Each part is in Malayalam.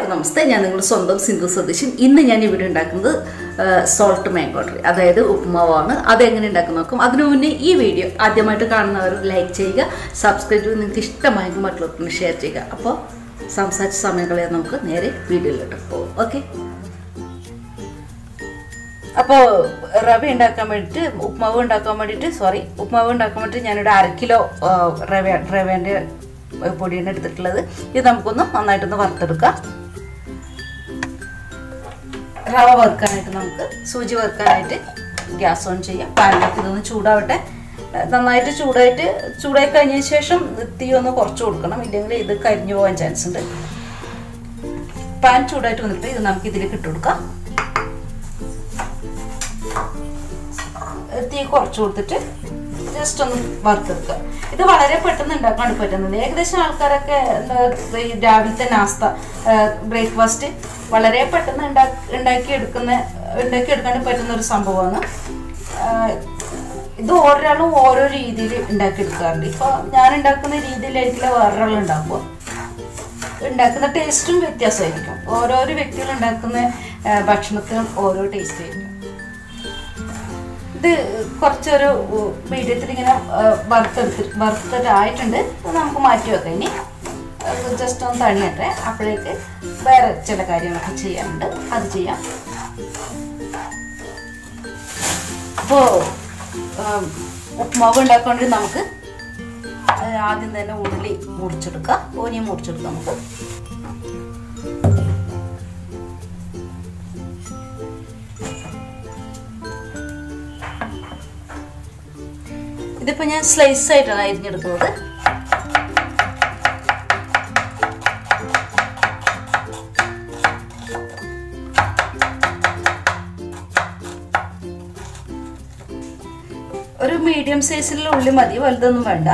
എല്ലാവർക്കും നമസ്തേ ഞാൻ നിങ്ങളുടെ സ്വന്തം സിന്ധു സതീശൻ ഇന്ന് ഞാൻ ഇവിടെ ഉണ്ടാക്കുന്നത് സോൾട്ട് മാങ്കോട്ടറി അതായത് ഉപ്പുമാവാണ് അതെങ്ങനെ ഉണ്ടാക്കുന്ന നോക്കും അതിനു മുന്നേ ഈ വീഡിയോ ആദ്യമായിട്ട് കാണുന്നവർ ലൈക്ക് ചെയ്യുക സബ്സ്ക്രൈബ് ചെയ്ത് നിങ്ങൾക്ക് ഇഷ്ടമായെങ്കിൽ മറ്റുള്ളവർക്ക് ഷെയർ ചെയ്യുക അപ്പോൾ സംസാരിച്ച സമയങ്ങളെ നമുക്ക് നേരെ വീഡിയോയിലോട്ട് പോകും ഓക്കെ അപ്പോൾ റവ ഉണ്ടാക്കാൻ വേണ്ടിയിട്ട് ഉപ്മാവ് ഉണ്ടാക്കാൻ വേണ്ടിയിട്ട് സോറി ഉപ്മാവ് ഉണ്ടാക്കാൻ വേണ്ടിയിട്ട് ഞാനിവിടെ അര കിലോ ആ, റവ റവേൻ്റെ പൊടിയാണ് എടുത്തിട്ടുള്ളത് ഇത് നമുക്കൊന്ന് നന്നായിട്ടൊന്ന് വറുത്തെടുക്കാം റവ വറുക്കാനായിട്ട് നമുക്ക് സൂചി വറുക്കാനായിട്ട് ഗ്യാസ് ഓൺ ചെയ്യാം പാനിലേക്ക് ഇതൊന്ന് ചൂടാവട്ടെ നന്നായിട്ട് ചൂടായിട്ട് ചൂടായി കഴിഞ്ഞതിന് ശേഷം തീ ഒന്ന് കുറച്ച് കൊടുക്കണം ഇല്ലെങ്കിൽ ഇത് കരിഞ്ഞു പോകാൻ ചാൻസ് ഉണ്ട് പാൻ ചൂടായിട്ട് വന്നിട്ട് ഇത് നമുക്ക് ഇതിലേക്ക് ഇട്ട് കൊടുക്കാം തീ കുറച്ച് കൊടുത്തിട്ട് ജസ്റ്റ് ഒന്ന് വറുത്തെടുക്കുക ഇത് വളരെ പെട്ടെന്ന് ഉണ്ടാക്കാൻ പറ്റുന്നത് ഏകദേശം ആൾക്കാരൊക്കെ എന്താ ഈ രാവിലത്തെ നാസ്ത ബ്രേക്ക്ഫാസ്റ്റ് വളരെ പെട്ടെന്ന് ഉണ്ടാക്കി ഉണ്ടാക്കിയെടുക്കുന്ന ഉണ്ടാക്കിയെടുക്കാൻ പറ്റുന്ന ഒരു സംഭവമാണ് ആഹ് ഇത് ഓരോരാളും ഓരോ രീതിയിൽ ഉണ്ടാക്കിയെടുക്കാറുണ്ട് ഇപ്പോൾ ഞാൻ ഉണ്ടാക്കുന്ന രീതിയിലായിരിക്കില്ല വേറൊരാൾ ഉണ്ടാക്കുക ഉണ്ടാക്കുന്ന ടേസ്റ്റും വ്യത്യാസമായിരിക്കും ഓരോരോ വ്യക്തികൾ ഉണ്ടാക്കുന്ന ആഹ് ഭക്ഷണത്തിനും ഓരോ ടേസ്റ്റ് ആയിരിക്കും ഇത് കുറച്ചൊരു മീഡിയത്തിൽ ഇങ്ങനെ വറുത്തെടുത്ത് വറുത്തിട്ടായിട്ടുണ്ട് ഇത് നമുക്ക് മാറ്റി വെക്കാം ഇനി ജസ്റ്റ് ഒന്ന് തണിയട്ടെ അപ്പോഴേക്ക് വേറെ ചില കാര്യങ്ങളൊക്കെ ചെയ്യാനുണ്ട് അത് ചെയ്യാം അപ്പോൾ ഉപ്മാവ് ഉണ്ടാക്കാൻ വേണ്ടി നമുക്ക് ആ, ആദ്യം തന്നെ ഉള്ളി മുറിച്ചെടുക്കാം ഓനിയും മുറിച്ചെടുക്കാം നമുക്ക് ഇതിപ്പോൾ ഞാൻ സ്ലൈസ് ആയിട്ടാണ് അരിഞ്ഞെടുക്കുന്നത് ഒരു മീഡിയം സൈസിലുള്ള ഉള്ളി മതി വലുതൊന്നും വേണ്ട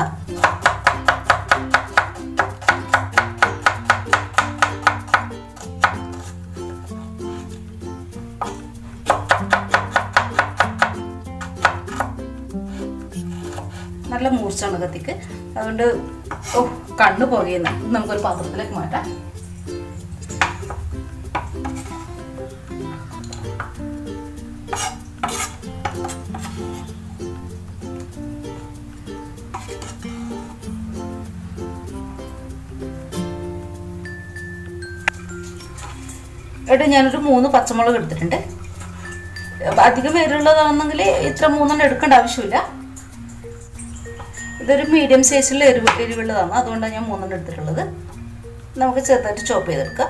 നല്ല മൂർച്ചാണ് കത്തിക്ക് അതുകൊണ്ട് ഓ കണ്ണു പുകയുന്നു ഇത് നമുക്കൊരു പാത്രത്തിലേക്ക് മാറ്റാം ഇവിടെ ഞാനൊരു മൂന്ന് പച്ചമുളക് എടുത്തിട്ടുണ്ട് അധികം എരിവുള്ളതാണെന്നെങ്കിൽ ഇത്ര മൂന്നെണ്ണം എടുക്കേണ്ട ആവശ്യമില്ല ഇതൊരു മീഡിയം സൈസിൽ എരിവ് എരിവുള്ളതാണ് അതുകൊണ്ടാണ് ഞാൻ മൂന്നെണ്ണം എടുത്തിട്ടുള്ളത് നമുക്ക് ചെറുതായിട്ട് ചോപ്പ് ചെയ്തെടുക്കാം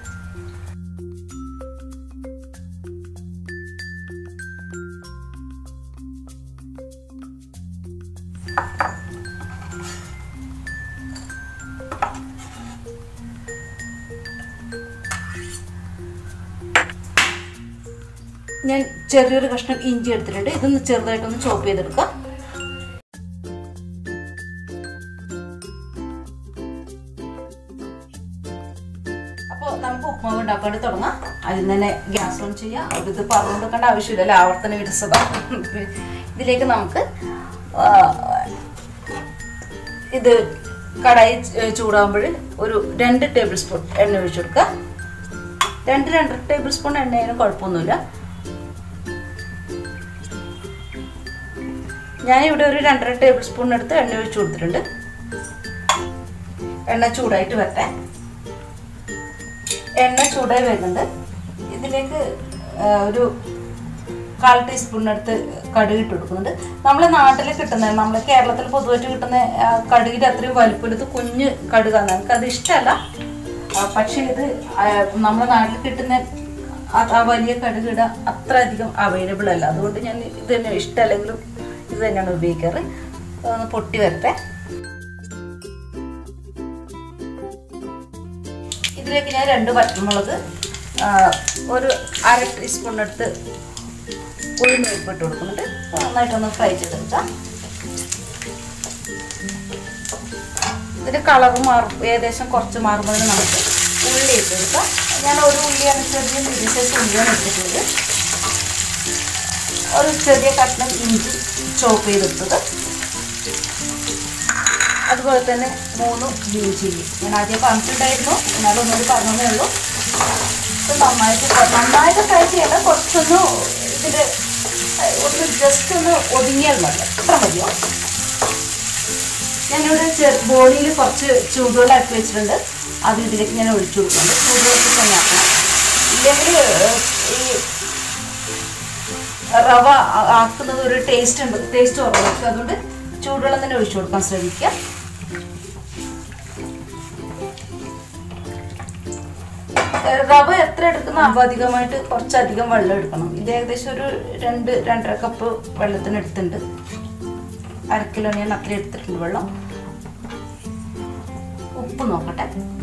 ഞാൻ ചെറിയൊരു കഷ്ണം ഇഞ്ചി എടുത്തിട്ടുണ്ട് ഇതൊന്ന് ചെറുതായിട്ടൊന്ന് ചോപ്പ് ചെയ്തെടുക്കാം അപ്പോൾ നമുക്ക് ഉപ്മാവ് ഉണ്ടാക്കാൻ വേണ്ടി തുടങ്ങാം അതിന് തന്നെ ഗ്യാസ് ഓൺ ചെയ്യാം അവിടെ ഇത് പറഞ്ഞു കൊടുക്കേണ്ട ആവശ്യമില്ലല്ലോ ആവർത്തന വിരസത ഇതിലേക്ക് നമുക്ക് ആ, ഇത് കടായി ചൂടാകുമ്പോൾ ഒരു രണ്ട് ടേബിൾ സ്പൂൺ എണ്ണ ഒഴിച്ചു കൊടുക്കുക രണ്ട് രണ്ടര ടേബിൾ സ്പൂൺ എണ്ണയാലും കുഴപ്പമൊന്നുമില്ല ഞാനിവിടെ ഒരു രണ്ടര ടേബിൾ സ്പൂൺ എടുത്ത് എണ്ണ ഒഴിച്ചു കൊടുത്തിട്ടുണ്ട് എണ്ണ ചൂടായിട്ട് വരട്ടെ എണ്ണ ചൂടായി വരുന്നുണ്ട് ഇതിലേക്ക് ആ, ഒരു കാൽ ടീസ്പൂണിനടുത്ത് കടുക് ഇട്ട് കൊടുക്കുന്നുണ്ട് നമ്മളെ നാട്ടിൽ കിട്ടുന്ന നമ്മളെ കേരളത്തിൽ പൊതുവായിട്ട് കിട്ടുന്ന ആ, കടുകിൻ്റെ അത്രയും വലിപ്പമെടുത്ത് കുഞ്ഞ് കടുകാണ് നമുക്കത് ഇഷ്ടമല്ല ആ, പക്ഷേ ഇത് ആ, നമ്മുടെ നാട്ടിൽ കിട്ടുന്ന ആ- ആ വലിയ കടുക് ഇടാൻ അത്ര അധികം അവൈലബിൾ അല്ല അതുകൊണ്ട് ഞാൻ ഇത് തന്നെ ഇഷ്ടമല്ലെങ്കിലും ഇത് തന്നെയാണ് ഉപയോഗിക്കാറ് അതൊന്ന് പൊട്ടി വരട്ടെ ഇതിലേക്ക് ഞാൻ രണ്ട് പച്ചമുളക് ആ, ഒരു അര ടീസ്പൂണിനടുത്ത് ഉഴുന്ന് ഇട്ട് കൊടുക്കുന്നുണ്ട് അത് നന്നായിട്ടൊന്ന് ഫ്രൈ ചെയ്തെടുക്കാം ഇതിൻ്റെ കളർ മാറും ഏകദേശം കുറച്ച് മാറുമ്പോൾ നമുക്ക് ഉള്ളി ഇട്ട് കൊടുക്കാം ഞാൻ ഒരു ഉള്ളിയാണ് ചെറിയ മീഡിയം സൈസ് ഉള്ളിയാണ് എടുത്തിട്ടുള്ളത് ഒരു ചെറിയ കഷ്ണം ഇഞ്ചി ചോപ്പ് ചെയ്തെടുത്തത് അതുപോലെ തന്നെ മൂന്ന് ഗ്രീൻ ചില്ലി ഞാൻ ആദ്യം പറഞ്ഞിട്ടുണ്ടായിരുന്നു എന്നാലും ഒന്നുകൂടി പറഞ്ഞതേ ഉള്ളൂ ഇത് നന്നായിട്ട് നന്നായിട്ട് ഫ്രൈ ചെയ്യണ്ട കുറച്ചൊന്ന് ഇതിൽ ഒന്ന് ജസ്റ്റ് ഒന്ന് ഒതുങ്ങിയാൽ മതി അത്ര മതിയോ ഞാനിവിടെ ചെറു ബോളിയിൽ കുറച്ച് ചൂടുവെള്ളമാക്കി വെച്ചിട്ടുണ്ട് അത് ഇതിലേക്ക് ഞാൻ ഒഴിച്ചു കൊടുക്കുന്നുണ്ട് ചൂടുവെള്ളത്തിൽ തന്നെ ആക്കണം ഇല്ലെങ്കിൽ ഈ റവ ആ- ആക്കുന്നത് ഒരു ടേസ്റ്റ് ഉണ്ട് ടേസ്റ്റ് കുറവായിരിക്കും അതുകൊണ്ട് ചൂടുവെള്ളം തന്നെ ഒഴിച്ചു കൊടുക്കാൻ ശ്രമിക്കുക ഏഹ് റവ എത്ര എടുക്കുന്ന അപ്പോൾ അധികമായിട്ട് കുറച്ചധികം വെള്ളം എടുക്കണം ഇത് ഏകദേശം ഒരു രണ്ട് രണ്ടര കപ്പ് വെള്ളത്തിന് എടുത്തിട്ടുണ്ട് അര കിലോ ഞാൻ അത്ര എടുത്തിട്ടുണ്ട് വെള്ളം ഉപ്പ് നോക്കട്ടെ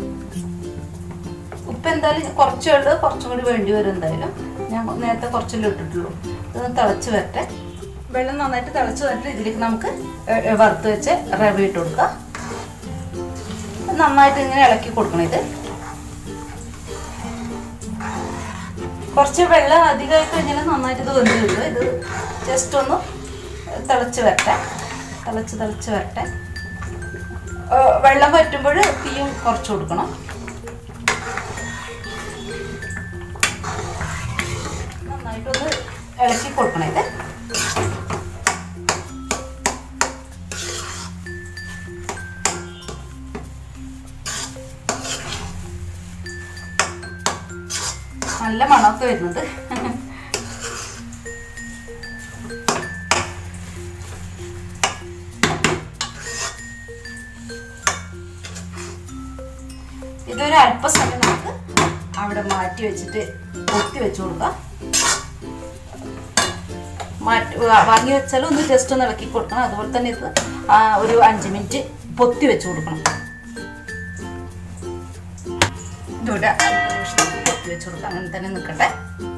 ഉപ്പ് എന്തായാലും കുറച്ചേ ഉള്ളൂ കുറച്ചും കൂടി വേണ്ടി വരും എന്തായാലും ഞാൻ നേരത്തെ കുറച്ചല്ലേ ഇട്ടിട്ടുള്ളൂ ഇതൊന്ന് തിളച്ച് വരട്ടെ വെള്ളം നന്നായിട്ട് തിളച്ച് വരട്ടെ ഇതിലേക്ക് നമുക്ക് ഏ- ഏ വറുത്ത് വെച്ച് റവ ഇട്ട് കൊടുക്കുക നന്നായിട്ട് ഇങ്ങനെ ഇളക്കി കൊടുക്കണം ഇത് കുറച്ച് വെള്ളം അധികമായി കഴിഞ്ഞാൽ നന്നായിട്ട് ഇത് വെന്ത് കിട്ടും ഇത് ജസ്റ്റ് ഒന്ന് തിളച്ച് വരട്ടെ തിളച്ച് തിളച്ച് വരട്ടെ ഏ, വെള്ളം വറ്റുമ്പോൾ തീയും കുറച്ച് കൊടുക്കണം നന്നായിട്ടൊന്ന് ഇളക്കി കൊടുക്കണം ഇത് നല്ല മണമൊക്കെ വരുന്നുണ്ട് ഇതൊരു അല്പസമയം നമുക്ക് അവിടെ മാറ്റി വെച്ചിട്ട് പൊത്തി വെച്ച് കൊടുക്കാം മാറ്റി വാ- വാങ്ങി വെച്ചാലും ഒന്ന് ജസ്റ്റ് ഒന്ന് ഇളക്കി കൊടുക്കണം അതുപോലെ തന്നെ ഇത് ആ, ഒരു അഞ്ച് മിനിറ്റ് പൊത്തി വെച്ച് കൊടുക്കണം ഇവിടെ അല്പ നിമിഷം പൊത്തി വെച്ച് കൊടുക്കാം അങ്ങനെ തന്നെ നിൽക്കട്ടെ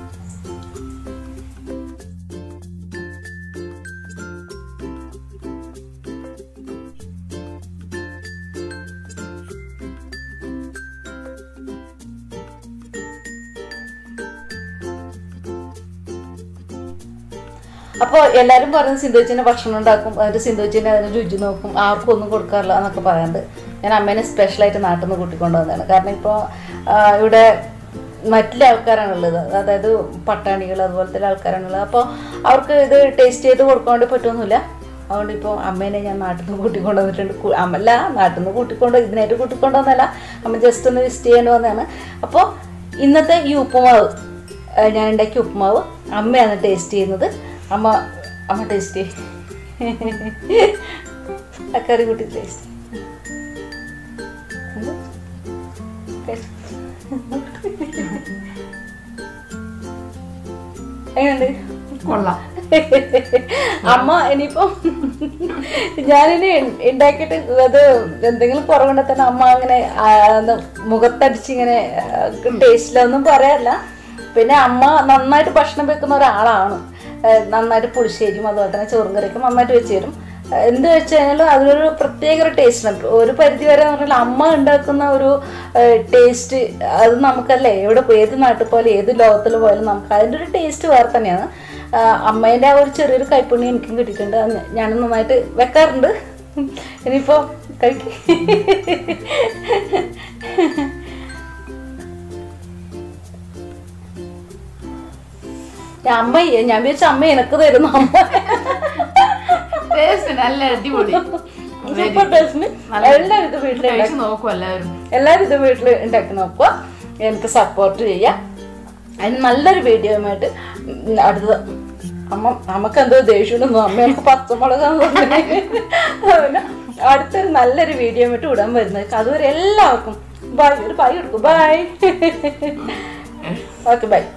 അപ്പോൾ എല്ലാവരും പറയുന്നത് സിന്ധുവച്ചിൻ്റെ ഭക്ഷണം ഉണ്ടാക്കും അതിൻ്റെ സിന്ധുവച്ചിൻ്റെ അതിന് രുചി നോക്കും ആർക്കും ഒന്നും കൊടുക്കാറില്ല എന്നൊക്കെ പറയാറുണ്ട് ഞാൻ അമ്മേനെ സ്പെഷ്യലായിട്ട് നാട്ടിൽ നിന്ന് കൂട്ടിക്കൊണ്ട് വന്നതാണ് കാരണം ഇപ്പോൾ ഇവിടെ മറ്റുള്ള ആൾക്കാരാണുള്ളത് അതായത് പട്ടാണികൾ അതുപോലത്തെ ആൾക്കാരാണുള്ളത് അപ്പോൾ അവർക്ക് ഇത് ടേസ്റ്റ് ചെയ്ത് കൊടുക്കാൻ വേണ്ടി പറ്റുമൊന്നുമില്ല അതുകൊണ്ട് ഇപ്പോൾ അമ്മേനെ ഞാൻ നാട്ടിൽ നിന്ന് കൂട്ടിക്കൊണ്ട് വന്നിട്ടുണ്ട് കു- അമ്മല്ല നാട്ടിൽ നിന്ന് കൂട്ടിക്കൊണ്ട് ഇതിനായിട്ട് കൂട്ടിക്കൊണ്ട് വന്നല്ല അമ്മ ജസ്റ്റ് ഒന്ന് വിസിറ്റ് ചെയ്യാൻ വന്നതാണ് അപ്പോൾ ഇന്നത്തെ ഈ ഉപ്പുമാവ് ഏഹ് ഞാൻ ഉണ്ടാക്കിയ ഉപ്പുമാവ് അമ്മയാണ് ടേസ്റ്റ് ചെയ്യുന്നത് അമ്മ അമ്മ ടേസ്റ്റ് ആ കറി കൂട്ടി ടേസ്റ്റ് എങ്ങനെയുണ്ട് കൊള്ളാം അമ്മ ഇനിയിപ്പം ഞാനിനി ഉണ്ടാക്കിയിട്ട് അത് എന്തെങ്കിലും കുറവുണ്ടെങ്കിൽ തന്നെ അമ്മ അങ്ങനെ ആ, ഒന്ന് മുഖത്തടിച്ച് ഇങ്ങനെ ടേസ്റ്റിലൊന്നും പറയാറില്ല പിന്നെ അമ്മ നന്നായിട്ട് ഭക്ഷണം വെക്കുന്ന ഒരാളാണ് ആ, നന്നായിട്ട് പുളിശ്ശേരിയും അതുപോലെ തന്നെ ചോറും കറിയൊക്കെ നന്നായിട്ട് വെച്ച് തരും ആ, എന്ത് വെച്ച് കഴിഞ്ഞാലും അതിനൊരു പ്രത്യേക ഒരു ടേസ്റ്റ് ഉണ്ട് ഒരു പരിധി വരെ എന്ന് പറഞ്ഞാൽ അമ്മ ഉണ്ടാക്കുന്ന ഒരു ടേസ്റ്റ് അത് നമുക്കല്ലേ എവിടെ പോ- ഏത് നാട്ടിൽ പോയാലും ഏത് ലോകത്തിൽ പോയാലും നമുക്ക് അതിൻ്റെ ഒരു ടേസ്റ്റ് വേറെ തന്നെയാണ് ആ, അമ്മേൻ്റെ ആ ഒരു ചെറിയൊരു കൈപ്പുണ്യം എനിക്കും കിട്ടിയിട്ടുണ്ട് അത് ഞാൻ നന്നായിട്ട് വെക്കാറുണ്ട് ഇനിയിപ്പോൾ കഴിക്കും അമ്മ ഞാൻ വിചാരിച്ച അമ്മ എനക്ക് തരുന്നു അമ്മ ടേസ്റ്റ് നല്ല അടിപൊളി സൂപ്പർ ടേസ്റ്റിന് എല്ലാവരും ഇത് വീട്ടിൽ കഴിച്ച് നോക്കും എല്ലാവരും എല്ലാവരും ഇത് വീട്ടിൽ ഉണ്ടാക്കി നോക്കുക എനിക്ക് സപ്പോർട്ട് ചെയ്യാം അതിന് നല്ലൊരു വീഡിയോയുമായിട്ട് ഉം അടുത്തത് അമ്മ നമുക്ക് എന്തോ ദേഷ്യമുണ്ടെന്നോ അമ്മ എനിക്ക് പച്ചമുളകാന്ന് പറഞ്ഞു അടുത്തൊരു നല്ലൊരു വീഡിയോയുമായിട്ട് വിടാൻ വരുന്നത് അതുവരെ എല്ലാവർക്കും ബൈ ഒരു ബൈ കൊടുക്കും ബൈ ഓക്കെ ബൈ